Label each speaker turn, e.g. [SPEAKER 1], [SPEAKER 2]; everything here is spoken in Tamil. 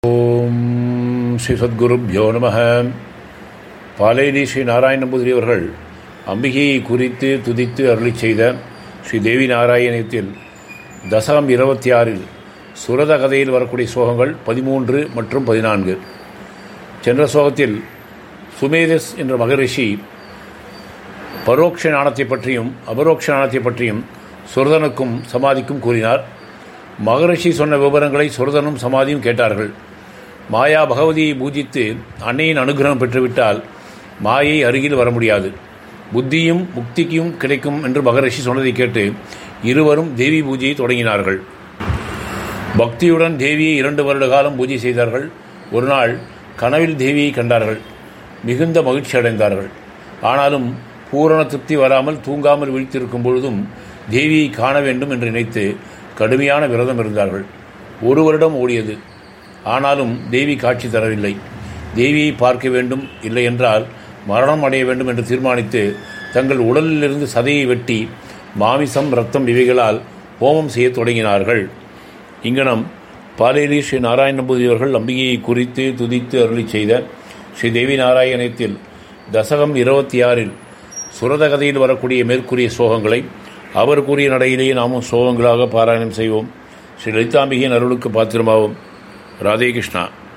[SPEAKER 1] ஓம் ஸ்ரீ சத்குருப்யோ நம பாலேரி ஸ்ரீ நாராயண நம்பூதிரி அவர்கள் அம்பிகையை குறித்து துதித்து அருளி செய்த ஸ்ரீ தேவி நாராயணத்தில் தசகம் இருபத்தி ஆறில் சுரத கதையில் வரக்கூடிய சோகங்கள் பதிமூன்று மற்றும் பதினான்கு சென்ற சோகத்தில் சுமேதஸ் என்ற மகரிஷி பரோட்ச ஞானத்தை பற்றியும் அபரோக்ஷ ஞானத்தை பற்றியும் சுரதனுக்கும் சமாதிக்கும் கூறினார் மகரிஷி சொன்ன விவரங்களை சுரதனும் சமாதியும் கேட்டார்கள் மாயா பகவதியை பூஜித்து அன்னையின் அனுகிரகம் பெற்றுவிட்டால் மாயை அருகில் வர முடியாது புத்தியும் முக்திக்கும் கிடைக்கும் என்று மகரிஷி சொன்னதை கேட்டு இருவரும் தேவி பூஜையை தொடங்கினார்கள் பக்தியுடன் தேவியை இரண்டு வருட காலம் பூஜை செய்தார்கள் ஒரு நாள் கனவில் தேவியை கண்டார்கள் மிகுந்த மகிழ்ச்சி அடைந்தார்கள் ஆனாலும் பூரண திருப்தி வராமல் தூங்காமல் விழித்திருக்கும் பொழுதும் தேவியை காண வேண்டும் என்று நினைத்து கடுமையான விரதம் இருந்தார்கள் ஒரு வருடம் ஓடியது ஆனாலும் தேவி காட்சி தரவில்லை தேவியை பார்க்க வேண்டும் இல்லை என்றால் மரணம் அடைய வேண்டும் என்று தீர்மானித்து தங்கள் உடலிலிருந்து சதையை வெட்டி மாமிசம் ரத்தம் இவைகளால் ஹோமம் செய்ய தொடங்கினார்கள் இங்கனம் பாலேரி ஸ்ரீ நாராயண நம்பூதி அவர்கள் அம்பிகையை குறித்து துதித்து அருளி செய்த ஸ்ரீ தேவி நாராயணத்தில் தசகம் இருபத்தி ஆறில் சுரத கதையில் வரக்கூடிய மேற்கூறிய சோகங்களை அவர் கூறிய நடையிலேயே நாமும் சோகங்களாக பாராயணம் செய்வோம் ஸ்ரீ லலிதாம்பிகையின் அருளுக்கு பாத்திரமாவோம் ராதே கிருஷ்ணா